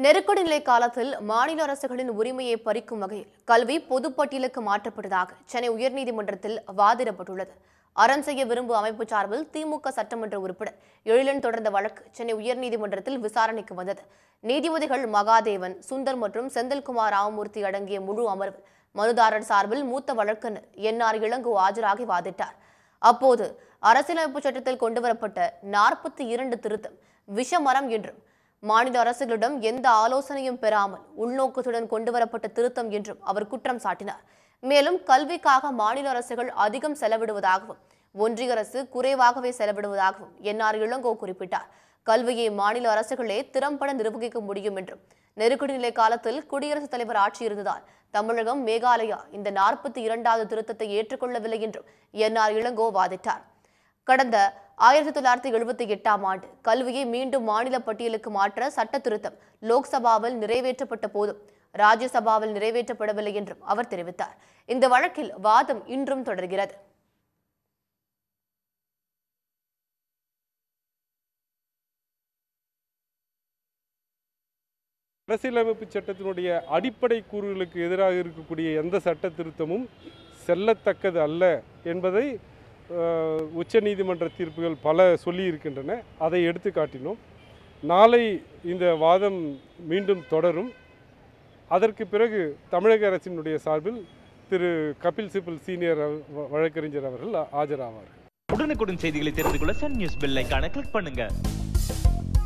நெருக்கடி நிலை காலத்தில் மாநில அரசுகளின் உரிமையை பறிக்கும் வகையில் கல்வி பொதுப்பட்டியலுக்கு மாற்றப்பட்டதாக சென்னை உயர்நீதிமன்றத்தில் வாதிடப்பட்டுள்ளது அரண் செய்ய விரும்பும் அமைப்பு சார்பில் திமுக சட்டமன்ற உறுப்பினர் எழிலன் தொடர்ந்த வழக்கு சென்னை உயர்நீதிமன்றத்தில் விசாரணைக்கு வந்தது நீதிபதிகள் மகாதேவன் சுந்தர் மற்றும் செந்தில்குமார் ராமமூர்த்தி அடங்கிய முழு அமர்வு மனுதாரர் சார்பில் மூத்த வழக்கறிஞர் என்ஆர் இளங்கோ ஆஜராகி வாதிட்டார் அப்போது அரசியலமைப்பு சட்டத்தில் கொண்டுவரப்பட்ட நாற்பத்தி இரண்டு திருத்தம் விஷமரம் என்றும் மாநில அரசுகளிடம் எந்த ஆலோசனையும் பெறாமல் உள்நோக்கத்துடன் கொண்டுவரப்பட்ட திருத்தம் என்றும் அவர் குற்றம் சாட்டினார் மேலும் கல்விக்காக மாநில அரசுகள் அதிகம் செலவிடுவதாகவும் ஒன்றிய அரசு குறைவாகவே செலவிடுவதாகவும் என்ஆர் இளங்கோ குறிப்பிட்டார் கல்வியை மாநில அரசுகளே திறம்பட நிர்வகிக்க முடியும் என்றும் நெருக்கடி நிலை காலத்தில் குடியரசுத் தலைவர் ஆட்சி இருந்ததால் தமிழகம் மேகாலயா இந்த நாற்பத்தி இரண்டாவது திருத்தத்தை ஏற்றுக்கொள்ளவில்லை என்றும் என்ஆர் இளங்கோ வாதிட்டார் கடந்த ஆயிரத்தி தொள்ளாயிரத்தி எழுபத்தி எட்டாம் ஆண்டு கல்வியை மீண்டும் மாநில பட்டியலுக்கு மாற்ற சட்ட திருத்தம் லோக்சபாவில் நிறைவேற்றப்பட்ட போதும் ராஜ்யசபாவில் நிறைவேற்றப்படவில்லை என்றும் அவர் தெரிவித்தார் இந்த வழக்கில் வாதம் இன்றும் தொடர்கிறது அரசியலமைப்பு சட்டத்தினுடைய அடிப்படை கூறுகளுக்கு எதிராக இருக்கக்கூடிய எந்த சட்ட திருத்தமும் செல்லத்தக்கது அல்ல என்பதை அஹ், உச்சநீதிமன்ற தீர்ப்புகள் பல சொல்லி இருக்கின்றன அதை எடுத்து காட்டினோம் நாளை இந்த வாதம் மீண்டும் தொடரும் அதற்கு பிறகு தமிழக அரசினுடைய சார்பில் திரு கபில் சிபல் சீனியர் வ- வழக்கறிஞர் அவர்கள் ஆஜராவார்கள் உடனுக்குடன் செய்திகளை தெரிந்து கொள்ள சன் நியூஸ் பெல் ஐகானை கிளிக் பண்ணுங்க